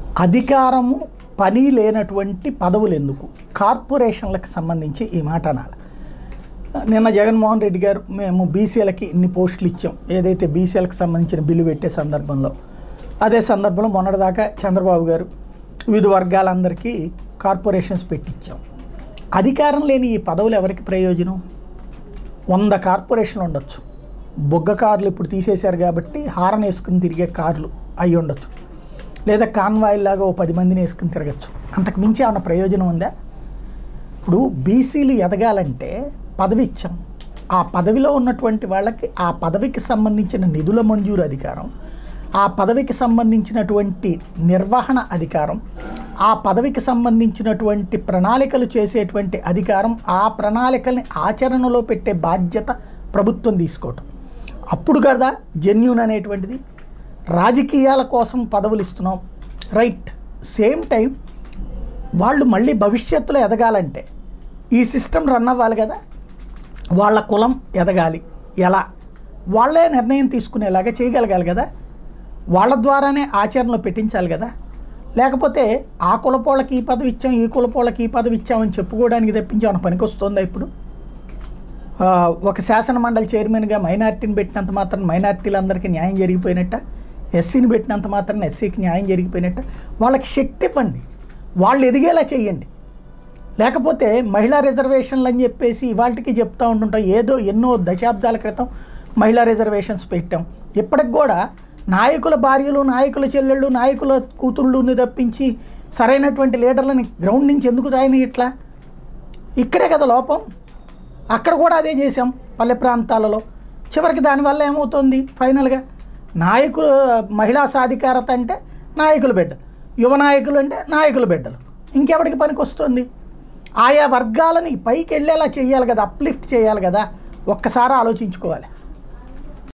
అధికారము పని లేనటువంటి పదవులు ఎందుకు కార్పొరేషన్లకు సంబంధించి ఈ మాట అనాలి నిన్న జగన్మోహన్ రెడ్డి గారు మేము బీసీలకి ఇన్ని పోస్టులు ఇచ్చాం ఏదైతే బీసీలకు సంబంధించిన బిల్లు పెట్టే సందర్భంలో అదే సందర్భంలో మొన్నటిదాకా చంద్రబాబు గారు వివిధ వర్గాలందరికీ కార్పొరేషన్స్ పెట్టించాం అధికారం లేని ఈ పదవులు ఎవరికి ప్రయోజనం వంద కార్పొరేషన్లు ఉండొచ్చు బొగ్గ కార్లు ఇప్పుడు తీసేశారు కాబట్టి హారన్ వేసుకుని తిరిగే కార్లు అయి ఉండొచ్చు లేదా కాన్వాయిల్ లాగా ఓ పది మందిని వేసుకుని తిరగచ్చు అంతకు మించి ఏమైనా ప్రయోజనం ఉందా ఇప్పుడు బీసీలు ఎదగాలంటే పదవి ఇచ్చాం ఆ పదవిలో ఉన్నటువంటి వాళ్ళకి ఆ పదవికి సంబంధించిన నిధుల మంజూరు అధికారం ఆ పదవికి సంబంధించినటువంటి నిర్వహణ అధికారం ఆ పదవికి సంబంధించినటువంటి ప్రణాళికలు చేసేటువంటి అధికారం ఆ ప్రణాళికల్ని ఆచరణలో పెట్టే బాధ్యత ప్రభుత్వం తీసుకోవటం అప్పుడు కదా జెన్యున్ అనేటువంటిది రాజకీయాల కోసం పదవులు ఇస్తున్నాం రైట్ సేమ్ టైం వాళ్ళు మళ్ళీ భవిష్యత్తులో ఎదగాలంటే ఈ సిస్టమ్ రన్ అవ్వాలి కదా వాళ్ళ కులం ఎదగాలి ఎలా వాళ్ళే నిర్ణయం తీసుకునేలాగా చేయగలగాలి కదా వాళ్ళ ద్వారానే ఆచరణలో పెట్టించాలి కదా లేకపోతే ఆ కులపోళ్ళకి ఈ పదవి ఇచ్చాం ఈ కులపోళ్ళకి ఈ పదవి ఇచ్చామని చెప్పుకోవడానికి తప్పించి ఏమైనా పనికి వస్తుందా ఇప్పుడు ఆ, ఒక శాసన మండలి చైర్మన్గా మైనార్టీని పెట్టినంత మాత్రం మైనార్టీలందరికీ న్యాయం జరిగిపోయినట్ట ఎస్సీని పెట్టినంత మాత్రం ఎస్సీకి న్యాయం జరిగిపోయినట్ట వాళ్ళకి శక్తి ఇవ్వండి వాళ్ళు ఎదిగేలా చేయండి లేకపోతే మహిళా రిజర్వేషన్లు అని చెప్పేసి ఇవాళకి చెప్తూ ఉంటుంటాం ఏదో ఎన్నో దశాబ్దాల క్రితం మహిళా రిజర్వేషన్స్ పెట్టాం ఇప్పటికి కూడా నాయకుల భార్యలు నాయకుల చెల్లెళ్ళు నాయకుల కూతుళ్ళుని తప్పించి సరైనటువంటి లీడర్లని గ్రౌండ్ నుంచి ఎందుకు రాయని ఇట్లా ఇక్కడే కదా లోపం అక్కడ కూడా అదే చేసాం పల్లె ప్రాంతాలలో చివరికి దానివల్ల ఏమవుతుంది ఫైనల్గా నాయకులు మహిళా సాధికారత అంటే నాయకుల బిడ్డలు యువ నాయకులు అంటే నాయకుల బిడ్డలు ఇంకెవరికి పనికి వస్తుంది ఆయా వర్గాలని పైకి వెళ్ళేలా చేయాలి కదా అప్లిఫ్ట్ చేయాలి కదా ఒక్కసారి ఆలోచించుకోవాలి